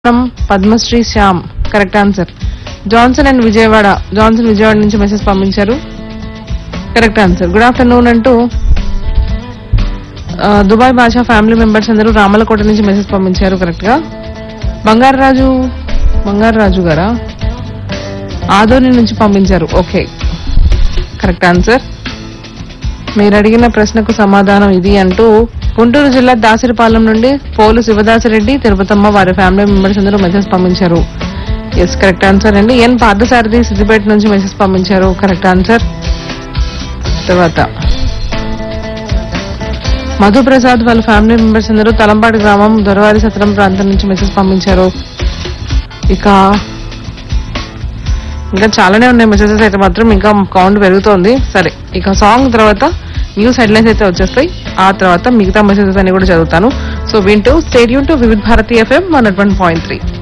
from Padmashri Shyam correct answer Johnson and Vijayawada Johnson Vijayawada నుంచి message పంపించారు correct answer good afternoon అంటూ ఆ, దుబాయ్ భాషా ఫ్యామిలీ మెంబర్స్ అందరూ రామలకోట నుంచి మెసేజ్ పంపించారు కరెక్ట్ గా బంగారరాజు బంగారరాజు గారా ఆదోని నుంచి పంపించారు ఓకే కరెక్ట్ ఆన్సర్ మీరు అడిగిన ప్రశ్నకు సమాధానం ఇది అంటూ గుంటూరు జిల్లా దాసిరిపాలెం నుండి పోలు శివదాసిరెడ్డి తిరుపతమ్మ వారి ఫ్యామిలీ మెంబర్స్ అందరూ మెసేజ్ పంపించారు ఎస్ కరెక్ట్ ఆన్సర్ అండి ఎన్ పార్థసారథి సిద్దిపేట నుంచి మెసేజ్ పంపించారు కరెక్ట్ ఆన్సర్ తర్వాత మధుప్రసాద్ వాళ్ళ ఫ్యామిలీ మెంబర్స్ అందరూ తలంపాటి గ్రామం దొరవారి సత్రం ప్రాంతం నుంచి మెసేజ్ పంపించారు ఇక ఇంకా చాలానే ఉన్నాయి మెసేజెస్ అయితే మాత్రం ఇంకా కౌంట్ పెరుగుతోంది సరే ఇక సాంగ్ తర్వాత న్యూస్ హెడ్లైన్స్ అయితే వచ్చేస్తాయి ఆ తర్వాత మిగతా మెసేజెస్ అన్ని కూడా చదువుతాను సో వింటూ stay tuned to Vividh Bharati FM one point three